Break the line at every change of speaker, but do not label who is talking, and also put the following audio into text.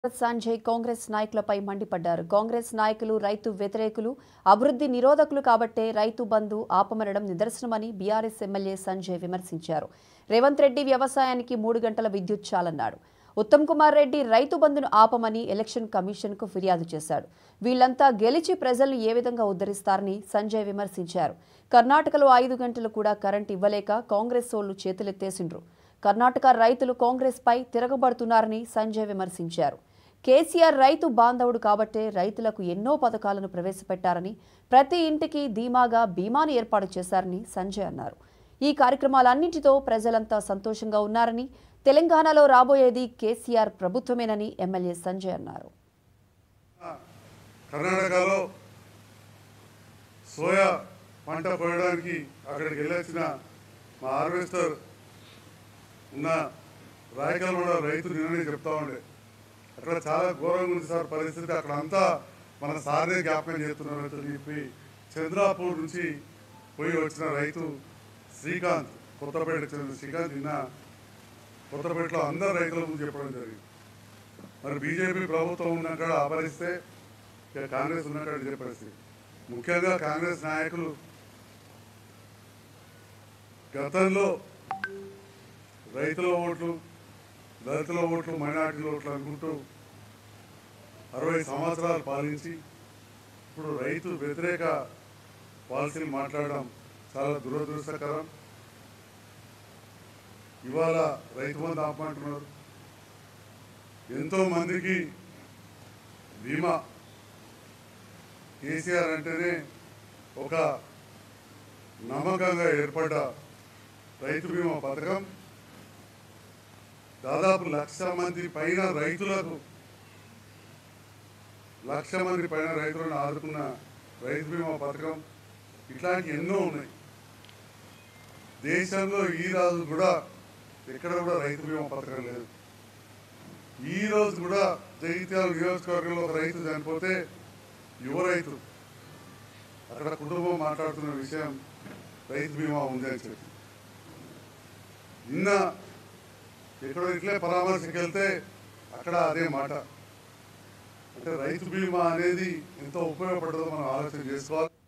సంజయ్ కాంగ్రెస్ నాయకులపై మండిపడ్డారు కాంగ్రెస్ నాయకులు రైతు వ్యతిరేకులు అభివృద్ధి నిరోధకులు కాబట్టే రైతు బంధు ఆపమనడం నిదర్శనమని బీఆర్ఎస్ ఎమ్మెల్యే సంజయ్ విమర్శించారు రేవంత్ రెడ్డి వ్యవసాయానికి మూడు గంటల విద్యుత్ చాలన్నాడు ఉత్తమ్ కుమార్ రెడ్డి రైతు బంధును ఆపమని ఎలక్షన్ కమిషన్కు ఫిర్యాదు చేశాడు వీళ్లంతా గెలిచి ప్రజలను ఏ విధంగా ఉద్ధరిస్తారని సంజయ్ విమర్శించారు కర్ణాటకలో ఐదు గంటలు కూడా కరెంట్ ఇవ్వలేక కాంగ్రెస్ సోళ్లు చేతులెత్తేసిండ్రు కర్ణాటక రైతులు కాంగ్రెస్పై తిరగబడుతున్నారని సంజయ్ విమర్శించారు కేసీఆర్ రైతు బాంధవుడు కాబట్టే రైతులకు ఎన్నో పథకాలను ప్రవేశపెట్టారని ప్రతి ఇంటికి ధీమాగా బీమాను ఏర్పాటు చేశారని సంజయ్ అన్నారు ఈ కార్యక్రమాలన్నింటితో ప్రజలంతా సంతోషంగా ఉన్నారని తెలంగాణలో రాబోయేది కేసీఆర్ ప్రభుత్వమేనని ఎమ్మెల్యే సంజయ్ అన్నారు
కర్ణాటకలో సోయా పంట కోయడానికి అక్కడికి వెళ్ళొచ్చిన మా హార్వెస్టర్ ఉన్న రాయకల్మూడ రైతు నిన్ననే చెప్తా ఉండే అక్కడ చాలా ఘోరంగా ఉంది సార్ పరిస్థితి అక్కడ అంతా మన సార్నే జ్ఞాపకం చేస్తున్నారు అని చెప్పి చంద్రాపూర్ నుంచి పోయి వచ్చిన రైతు శ్రీకాంత్ కొత్తపేట చెందిన శ్రీకాంత్ నిన్న కొత్తపేటలో అందరు రైతుల ముందు చెప్పడం జరిగింది మరి బీజేపీ ప్రభుత్వం ఉన్నక్కడ ఆపరిస్తే ఇక కాంగ్రెస్ ఉన్నక్కడ ఇదే పరిస్థితి ముఖ్యంగా కాంగ్రెస్ నాయకులు గతంలో రైతుల ఓట్లు దళితుల ఓట్లు మైనార్టీల ఓట్లు అనుకుంటూ అరవై సంవత్సరాలు పాలించి ఇప్పుడు రైతు వ్యతిరేక పాలసీలు మాట్లాడడం చాలా దురదృష్టకరం ఇవాళ రైతు బంధు ఆపమంటున్నారు ఎంతో మందికి బీమా కేసీఆర్ అంటేనే ఒక నమ్మకంగా ఏర్పడ్డ రైతు బీమా పథకం దాదాపు లక్ష మంది పైన రైతులకు లక్ష మంది పైన రైతులను ఆదుకున్న రైతు బీమా పథకం ఇట్లాంటి ఎన్నో ఉన్నాయి దేశంలో ఈ రోజు కూడా ఎక్కడ కూడా రైతు బీమా పథకం లేదు ఈ రోజు కూడా జగిత్యాల నియోజకవర్గంలో ఒక రైతు చనిపోతే యువ రైతు అక్కడ కుటుంబం మాట్లాడుతున్న విషయం రైతు బీమా ఉంది అని చెప్పి నిన్న ఎక్కడో ఇట్లే పరామర్శకి వెళ్తే అక్కడ అదే మాట అంటే రైతు బీమా అనేది ఎంతో ఉపయోగపడుతుందో మనం ఆలోచన చేసుకోవాలి